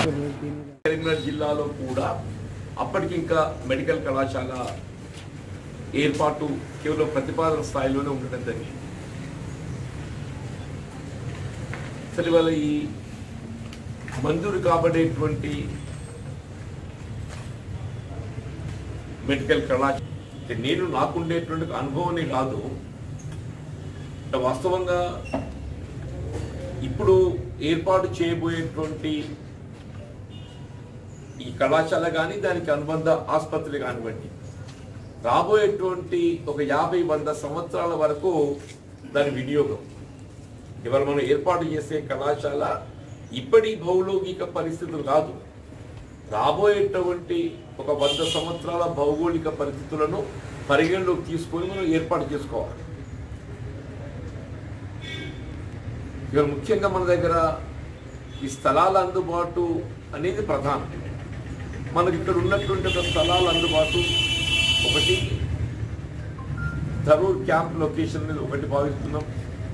కరీంనగర్ జిల్లాలో కూడా అప్పటికి ఇంకా మెడికల్ కళాశాల ఏర్పాటు కేవలం ప్రతిపాదన స్థాయిలోనే ఉండడం జరిగింది సరే ఇవాళ ఈ మంజూరు కాబడేటువంటి మెడికల్ కళాశాల అంటే నేను నాకుండేటువంటి అనుభవమే కాదు అంటే వాస్తవంగా ఇప్పుడు ఏర్పాటు చేయబోయేటువంటి ఈ కళాశాల కానీ దానికి అనుబంధ ఆసుపత్రి కానివ్వండి రాబోయేటువంటి ఒక యాభై వంద సంవత్సరాల వరకు దాని వినియోగం ఇవాళ మనం ఏర్పాటు చేసే కళాశాల ఇప్పటి భౌగోళిక పరిస్థితులు కాదు రాబోయేటువంటి ఒక వంద సంవత్సరాల భౌగోళిక పరిస్థితులను పరిగణలోకి తీసుకొని మనం ఏర్పాటు చేసుకోవాలి ఇవాళ ముఖ్యంగా మన దగ్గర ఈ స్థలాల అందుబాటు అనేది ప్రధానం మనకి ఇక్కడ ఉన్నటువంటి ఒక స్థలాల అందుబాటు ఒకటి ధరూర్ క్యాంప్ లొకేషన్ అనేది ఒకటి భావిస్తున్నాం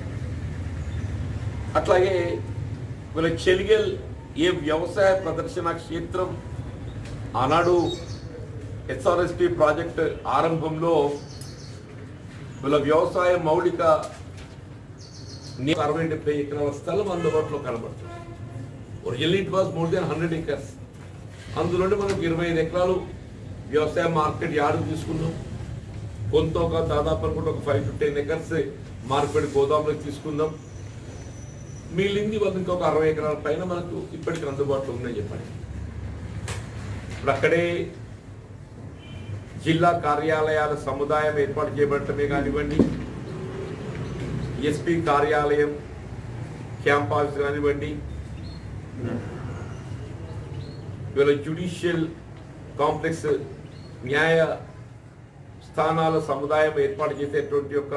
అట్లాగే వీళ్ళ చెలిగల్ ఏ వ్యవసాయ ప్రదర్శన క్షేత్రం ఆనాడు ఎస్ఆర్ఎస్పి ప్రాజెక్ట్ ఆరంభంలో వీళ్ళ వ్యవసాయ మౌలిక నీ అరవై డెబ్బై ఎకరాల స్థలం అందుబాటులో కనబడుతుంది original it was more than hundred acres అందులోనే మనకు ఇరవై ఐదు ఎకరాలు వ్యవసాయ మార్కెట్ యార్డు తీసుకున్నాం కొంత ఒక దాదాపు అనుకుంటే ఒక five to ten acres market గోదాంలోకి తీసుకుందాం మిగిలింది వాళ్ళకి ఇంకొక అరవై ఎకరాల పైన మనకు ఇప్పటికి అందుబాటులో ఉందని చెప్పండి ఇప్పుడు అక్కడే జిల్లా కార్యాలయాల సముదాయం ఏర్పాటు చేయబడటమే కానివ్వండి ఎస్పీ కార్యాలయం క్యాంప్ ఆఫీస్ కానివ్వండి ఇవాళ జ్యుడిషియల్ కాంప్లెక్స్ న్యాయ స్థానాల సముదాయం ఏర్పాటు చేసేటువంటి ఒక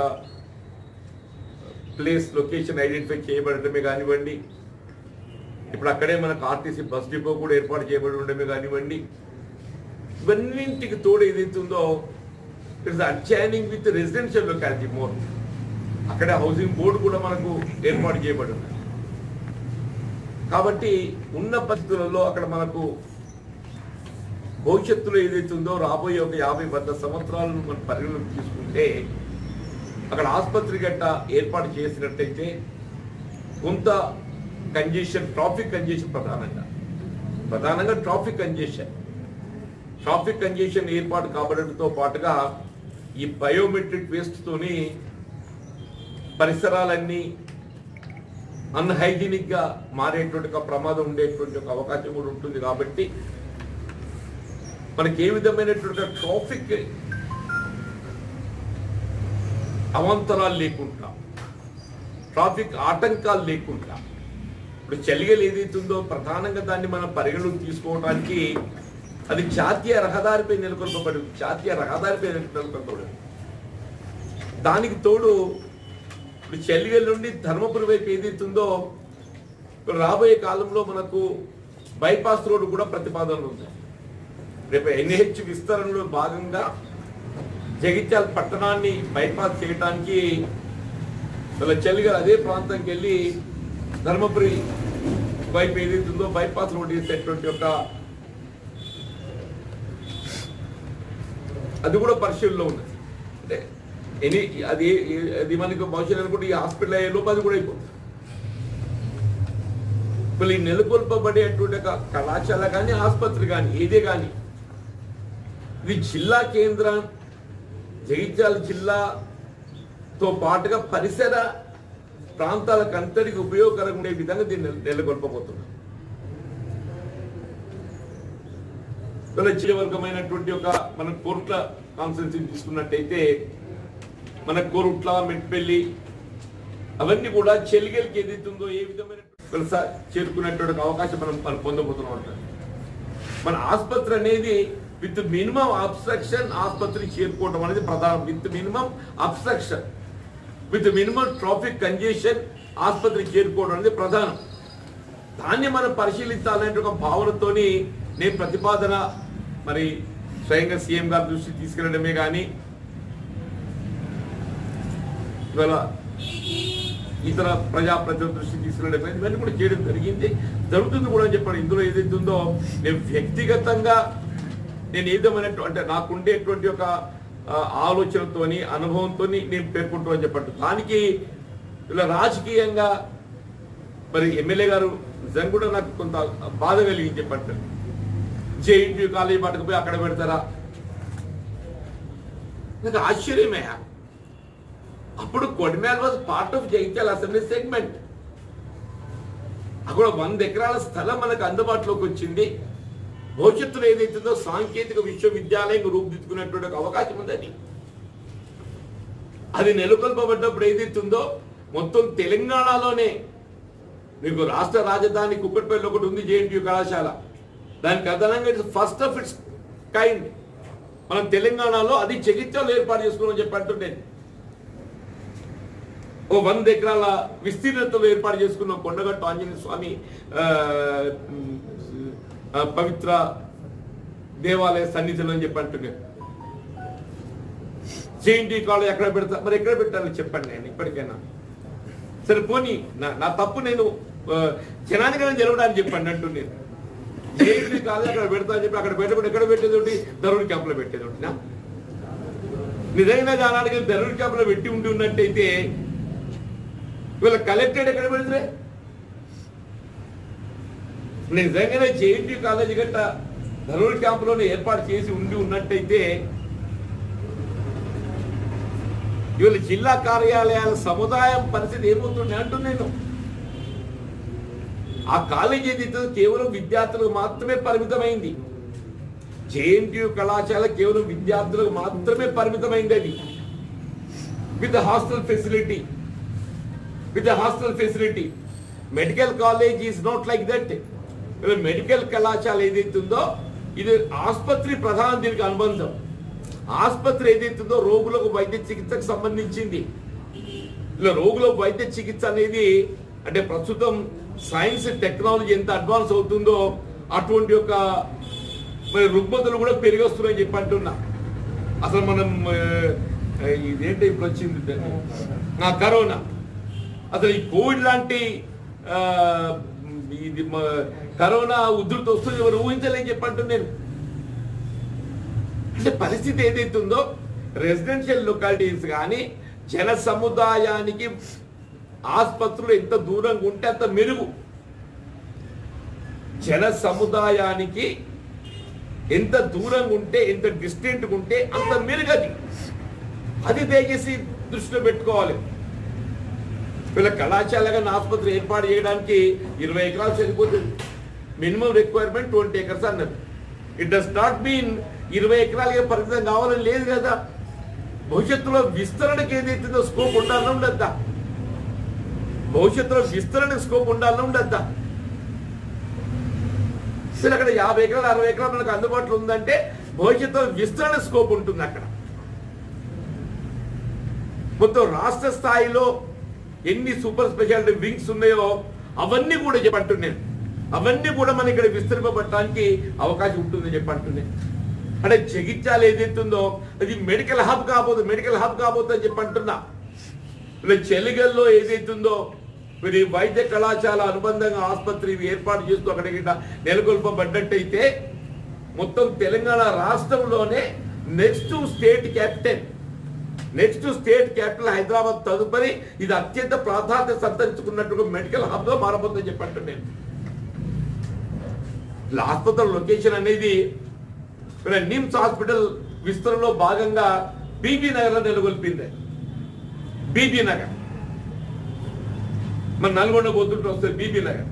ప్లేస్ లొకేషన్ ఐడెంటిఫై చేయబడటమే కానివ్వండి ఇప్పుడు అక్కడే మనకు ఆర్టీసీ బస్ డిపో కూడా ఏర్పాటు చేయబడి ఉండడమే కానివ్వండి ఇవన్నింటికి తోడు ఏదైతుందో it's adjoining with residential locality more అక్కడే హౌసింగ్ బోర్డు కూడా మనకు ఏర్పాటు చేయబడి ఉంది కాబట్టి ఉన్న పరిస్థితులలో అక్కడ మనకు భవిష్యత్తులో ఏదైతుందో రాబోయే ఒక యాభై వంద సంవత్సరాలను మనం పరిగణలోకి తీసుకుంటే అక్కడ ఆసుపత్రి గట్ట ఏర్పాటు చేసినట్టయితే కొంత కంజెషన్ ట్రాఫిక్ కంజెషన్ ప్రధానంగా ప్రధానంగా ట్రాఫిక్ కంజెషన్ ట్రాఫిక్ కంజెషన్ ఏర్పాటు కాబడటంతో పాటుగా ఈ బయోమెట్రిక్ వేస్ట్ తోని పరిసరాలన్నీ అన్హైజీనిక్ గా మారేటువంటి ఒక ప్రమాదం ఉండేటువంటి ఒక అవకాశం కూడా ఉంటుంది కాబట్టి మనకి ఏ విధమైనటువంటి ట్రాఫిక్ అవాంతరాలు లేకుండా ట్రాఫిక్ ఆటంకాలు లేకుండా ఇప్పుడు చలిగలు ఏదైతుందో ప్రధానంగా దాన్ని మనం పరిగణలోకి తీసుకోవడానికి అది జాతీయ రహదారిపై నెలకొల్పబడి ఉంది. జాతీయ రహదారిపై నెలకొల్పబడి ఉంది. దానికి తోడు ఇప్పుడు చెల్లిగల్ నుండి ధర్మపురి వైపు ఏదైతుందో ఇప్పుడు రాబోయే కాలంలో మనకు బైపాస్ రోడ్డు కూడా ప్రతిపాదనలు ఉంది రేపు ఎన్హెచ్ విస్తరణలో భాగంగా జగిత్యాల పట్టణాన్ని బైపాస్ చేయడానికి వాళ్ళ చెల్లిగల్ అదే ప్రాంతంకి వెళ్ళి ధర్మపురి వైపు ఏదైతుందో బైపాస్ రోడ్ వేసేటువంటి ఒక అది కూడా పరిశీలనలో ఉన్నది అంటే ఎనీ అది అది మనకు భవిష్యత్తు అనుకుంటే ఈ హాస్పిటల్ అయ్యే లోపు అది కూడా అయిపోతుంది ఇప్పుడు ఈ నెలకొల్పబడేటువంటి ఒక కళాశాల కానీ ఆసుపత్రి కానీ ఏదే కానీ ఇది జిల్లా కేంద్రం జగిత్యాల జిల్లాతో పాటుగా పరిసర ప్రాంతాలకు అంతటికి ఉపయోగకరంగా ఉండే విధంగా దీన్ని నెల- నెలకొల్పబోతున్నాం వర్గమైనటువంటి ఒక మన కోర్ట్ల కాన్సెన్సీ తీసుకున్నట్టయితే మన కోరుట్ల మెట్పల్లి అవన్నీ కూడా చెలిగలికి ఏదైతుందో ఏ విధమైన తెలుసా చేరుకునేటువంటి ఒక అవకాశం మనం మనం పొందబోతున్నాం అంటారు మన ఆసుపత్రి అనేది విత్ మినిమం అబ్స్ట్రక్షన్ ఆసుపత్రి చేరుకోవడం అనేది ప్రధానం with minimum obstruction with minimum traffic congestion ఆసుపత్రి చేరుకోవడం అనేది ప్రధానం దాన్ని మనం పరిశీలించాలనే ఒక భావనతోని నేను ప్రతిపాదన మరి స్వయంగా సీఎం గారి దృష్టికి తీసుకెళ్ళడమే కానీ ఇవాళ ఇతర ప్రజాప్రతినిధుల దృష్టికి తీసుకెళ్ళడం కానీ ఇవన్నీ కూడా చేయడం జరిగింది జరుగుతుంది కూడా అని చెప్పాడు ఇందులో ఏదైతే ఉందో నేను వ్యక్తిగతంగా నేను ఏదేమైనట్టు అంటే నాకు ఉండేటువంటి ఒక ఆ, ఆలోచనతోని అనుభవంతో నేను పేర్కొంటూ అని చెప్పట్టు దానికి ఇలా రాజకీయంగా మరి ఎమ్మెల్యే గారు నిజంగా కూడా నాకు కొంత బాధ కలిగింది చెప్పట్టు జేఎన్టీ కాలేజీ పట్టుకుపోయి అక్కడ పెడతారా నాకు ఆశ్చర్యమే అప్పుడు Kodimial was part of Jagtial assembly segment అక్కడ వంద ఎకరాల స్థలం మనకు అందుబాటులోకి వచ్చింది భవిష్యత్తులో ఏదైతుందో సాంకేతిక విశ్వవిద్యాలయం రూపుదిద్దుకునేటువంటి ఒక అవకాశం ఉందని అది నెలకొల్పబడ్డప్పుడు ఏదైతుందో మొత్తం తెలంగాణలోనే మీకు రాష్ట్ర రాజధాని కుక్కట్పల్లి ఒకటి ఉంది జేఎన్టీ కళాశాల దానికి అదనంగా it's first of its kind మనం తెలంగాణలో అది జగిత్యాలు ఏర్పాటు చేసుకున్నాం చెప్పి అంటుండేది ఓ వంద ఎకరాల విస్తీర్ణతలో ఏర్పాటు చేసుకున్న కొండగట్టు ఆంజనేయ స్వామి ఆ, ఉమ్, ఆ, పవిత్ర దేవాలయ సన్నిధిలో అని చెప్పి అంటున్నాను జేఎన్టీ కాలేజ్ ఎక్కడ పెడతా మరి ఎక్కడ పెట్టాలో చెప్పండి నేను ఇప్పటికైనా సరే పోనీ నా నా తప్పు నేను ఆ, జనానికైనా తెలవడానికి చెప్పండి అంటున్నాను జేఎన్టీ కాలేజ్ అక్కడ పెడతా అని చెప్పి అక్కడ పెట్టకుండా ఎక్కడ పెట్టేది ఒకటి ధరుడి క్యాంపులో పెట్టేది ఒకటి నిజంగా జానానికి ధరుడి క్యాంపులో పెట్టి ఉండి ఉన్నట్టయితే ఇవాళ కలెక్టరేట్ ఎక్కడ పెడితే నిజంగానే జేఎన్టీ కాలేజీ గట్ట ధరూర్ క్యాంపులోనే ఏర్పాటు చేసి ఉండి ఉన్నట్టయితే ఇవాళ జిల్లా కార్యాలయాల సముదాయం పరిస్థితి ఏమవుతుంది అంటున్నాను నేను ఆ కాలేజీ ఏదైతే కేవలం విద్యార్థులకు మాత్రమే పరిమితమైంది జేఎన్టీయు కళాశాల కేవలం విద్యార్థులకు మాత్రమే పరిమితమైంది అది with hostel facility with the hostel facility. Medical college is not like that. Medical కళాశాల ఏదైతుందో ఇది ఆసుపత్రి ప్రధాన దీనికి అనుబంధం ఆసుపత్రి ఏదైతుందో రోగులకు వైద్య చికిత్సకు సంబంధించింది ఇలా రోగులకు వైద్య చికిత్స అనేది అంటే ప్రస్తుతం సైన్స్ టెక్నాలజీ ఎంత అడ్వాన్స్ అవుతుందో అటువంటి యొక్క మరి రుగ్మతలు కూడా పెరిగి వస్తున్నాయని చెప్పి అంటున్నా అసలు మనం ఆ, ఇదేంటి ఇప్పుడు వచ్చింది నా కరోనా అసలు ఈ కోవిడ్ లాంటి ఆ, ఇది మ- కరోనా ఉధృతి వస్తుంది ఎవరు ఊహించలేని చెప్పంటు నేను అంటే పరిస్థితి ఏదైతుందో రెసిడెన్షియల్ లొకాలిటీస్ కానీ జన సముదాయానికి ఆసుపత్రులు ఎంత దూరంగా ఉంటే అంత మెరుగు జన సముదాయానికి ఎంత దూరంగా ఉంటే ఎంత డిస్టెంట్ ఉంటే అంత మెరుగది అది దయచేసి దృష్టిలో పెట్టుకోవాలి వీళ్ళ కళాశాలగా ఆసుపత్రి ఏర్పాటు చేయడానికి ఇరవై ఎకరాలు సరిపోతుంది మినిమం రిక్వైర్మెంట్ ట్వంటీ ఎకర్స్ అన్నారు ఇట్ డస్ నాట్ మీన్ ఇరవై ఎకరాలకే పరిమితం కావాలని లేదు కదా భవిష్యత్తులో విస్తరణకి ఏదైతుందో స్కోప్ ఉండాలని ఉండద్దా భవిష్యత్తులో విస్తరణకి స్కోప్ ఉండాలని ఉండద్దా అసలు అక్కడ యాభై ఎకరాలు అరవై ఎకరాలు మనకు అందుబాటులో ఉందంటే భవిష్యత్తులో విస్తరణ స్కోప్ ఉంటుంది అక్కడ మొత్తం రాష్ట్ర స్థాయిలో ఎన్ని సూపర్ స్పెషాలిటీ వింగ్స్ ఉన్నాయో అవన్నీ కూడా చెప్పంటున్నాను అవన్నీ కూడా మన ఇక్కడ విస్తరింపబడటానికి అవకాశం ఉంటుందని చెప్పంటున్నాను అంటే జగిత్యాలు ఏదైతుందో అది మెడికల్ హబ్ కాబోతుంది మెడికల్ హబ్ కాబోతుంది అని చెప్పంటున్నా ఇలా చెలిగల్లో ఏదైతుందో మరి వైద్య కళాశాల అనుబంధంగా ఆసుపత్రి ఇవి ఏర్పాటు చేస్తూ అక్కడికి నెలకొల్పబడ్డట్టయితే మొత్తం తెలంగాణ రాష్ట్రంలోనే next state capital next state capital Hyderabad తదుపరి ఇది అత్యంత ప్రాధాన్యత సంతరించుకున్నట్టుగా మెడికల్ హబ్ గా మారబోతుందని చెప్పంటు నేను ఇలా ఆసుపత్రి లొకేషన్ అనేది ఇక్కడ నిమ్స్ హాస్పిటల్ విస్తరణలో భాగంగా బీబీ నగర్ లో నెలకొల్పింది బీబీ నగర్ మన నల్గొండ పోతుంటే వస్తుంది బీబీ నగర్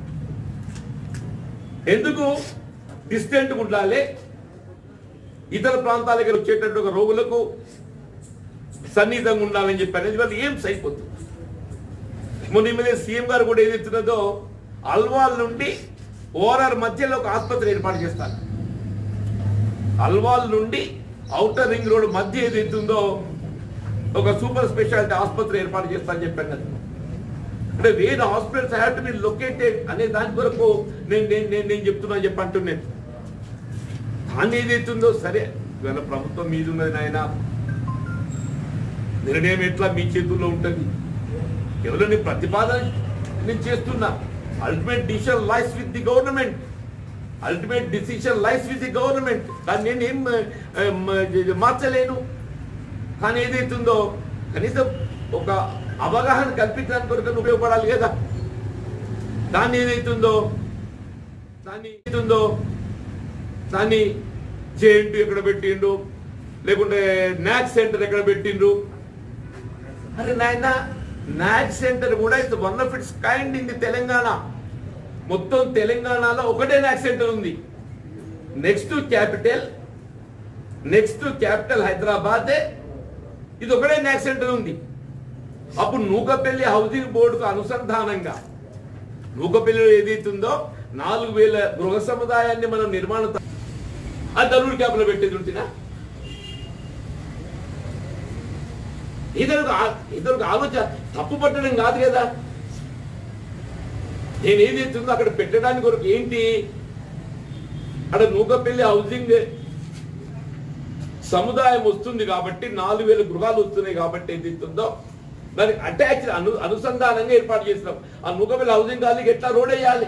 ఎందుకు డిస్టెంట్ ఉండాలి ఇతర ప్రాంతాలకు వచ్చేటట్టు ఒక రోగులకు సన్నిహితంగా ఉండాలని చెప్పి అనేది వాళ్ళు ఏం సరిపోతుంది మొన్న మీద సీఎం గారు కూడా ఏదైతున్నదో అల్వాల్ నుండి ఓఆర్ఆర్ మధ్యలో ఒక ఆసుపత్రి ఏర్పాటు చేస్తారు అల్వాల్ నుండి ఔటర్ రింగ్ రోడ్ మధ్య ఏదైతుందో ఒక సూపర్ స్పెషాలిటీ ఆసుపత్రి ఏర్పాటు చేస్తా అని చెప్పాను కదా అంటే వేరే hospitals have to be located అనే దాని కొరకు నేను నేను నేను నేను చెప్తున్నా చెప్పి అంటున్నాను దాన్ని ఏదైతుందో సరే ఇవాళ ప్రభుత్వం మీద ఉన్నది నాయన నిర్ణయం ఎట్లా మీ చేతుల్లో ఉంటుంది కేవలం నేను ప్రతిపాదన నేను చేస్తున్నా ultimate decision lies with the government ultimate decision lies with the government కానీ నేను ఏం ఆ, మ- మార్చలేను కానీ ఏదైతుందో కనీసం ఒక అవగాహన కల్పించడానికి కొరకు ఉపయోగపడాలి కదా దాన్ని ఏదైతుందో దాన్ని ఏదైతుందో దాన్ని జేఎన్టీ ఎక్కడ పెట్టిండు లేకుంటే నాక్ సెంటర్ ఎక్కడ పెట్టిండ్రు అరే నాయన నాక్ సెంటర్ కూడా it's one of its kind in the Telangana మొత్తం తెలంగాణలో ఒకటే నాక్ సెంటర్ ఉంది next capital next capital Hyderabad ఇది ఒకటే నాక్ సెంటర్ ఉంది అప్పుడు నూకపల్లి హౌసింగ్ బోర్డుకు అనుసంధానంగా నూకపల్లిలో ఏదైతుందో నాలుగు వేల గృహ సముదాయాన్ని మనం నిర్మాణ ఆ దరూర్ క్యాప్ లో పెట్టేది ఉంటున్నా ఇతరులకు ఆ- ఇతరులకు ఆలోచన తప్పు పట్టడం కాదు కదా నేను ఏదైతుందో అక్కడ పెట్టడానికి కొరకు ఏంటి అక్కడ నూకపల్లి హౌసింగ్ సముదాయం వస్తుంది కాబట్టి నాలుగు వేల గృహాలు వస్తున్నాయి కాబట్టి ఏదైతుందో దానికి అటాచ్ అను అనుసంధానంగా ఏర్పాటు చేసినాం ఆ నూకపల్లి హౌసింగ్ కాలనీకి ఎట్లా రోడ్ వేయాలి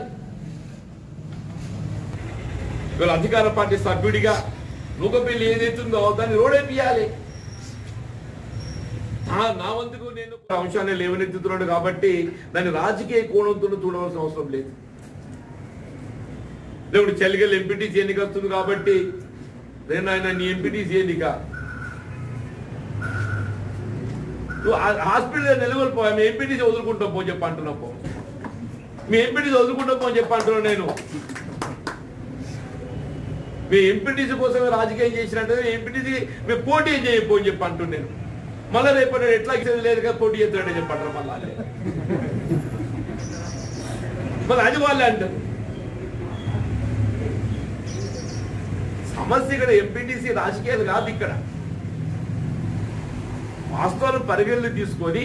ఇవాళ అధికార పార్టీ సభ్యుడిగా నూకపల్లి ఏదైతుందో దాన్ని రోడ్ వేపియాలి నా- నా వంతుకు నేను అంశాన్ని లేవనెత్తుతున్నాడు కాబట్టి దాన్ని రాజకీయ కోణంతో చూడవలసిన అవసరం లేదు లేకుంటే చెలిగల్ ఎంపీటీసీ ఎన్నిక వస్తుంది కాబట్టి నేను ఆయన నీ ఎంపీటీసీ ఎన్నిక నువ్వు ఆ- హాస్పిటల్ నిలవలిపో మీ ఎంపీటీసీ వదులుకుంటాం పో చెప్పి అంటున్నా పో మీ ఎంపీటీసీ వదులుకుంటాం పో అని చెప్పి అంటున్నావు నేను మీ ఎంపీటీసీ కోసమే రాజకీయం చేసినట్టు ఎంపీటీసీ మేము పోటీ చేయపో అని చెప్పి అంటున్నాను నేను మళ్ళీ రేపు నేను ఎట్లా ఇచ్చేది లేదు కదా పోటీ చేస్తాడని చెప్పంటారు మళ్ళీ వాళ్ళే. మళ్ళీ అది వాళ్ళే అంటారు సమస్య ఇక్కడ ఎంపీటీసీ రాజకీయాలు కాదు ఇక్కడ వాస్తవాలు పరిగణలు తీసుకొని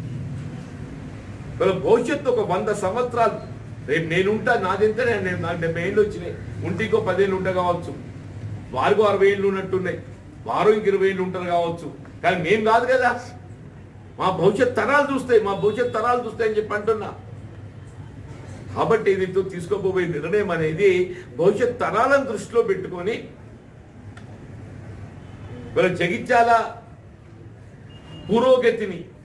వాళ్ళ భవిష్యత్తు ఒక వంద సంవత్సరాలు రేపు నేను ఉంటా నాదెంత నేను నాకు డెబ్బై ఏళ్ళు వచ్చినాయి ఉంటే ఇంకో పదేళ్ళు ఉంటా కావచ్చు వారికి అరవై ఏళ్ళు ఉన్నట్టున్నాయి వారు ఇంక ఇరవై ఏళ్ళు ఉంటారు కావచ్చు కానీ మేం కాదు కదా మా భవిష్యత్ తరాలు చూస్తాయి మా భవిష్యత్ తరాలు చూస్తాయని చెప్పి అంటున్నా కాబట్టి ఇది తీసుకోబోయే నిర్ణయం అనేది భవిష్యత్ తరాలను దృష్టిలో పెట్టుకొని వీళ్ళ జగిత్యాల పురోగతిని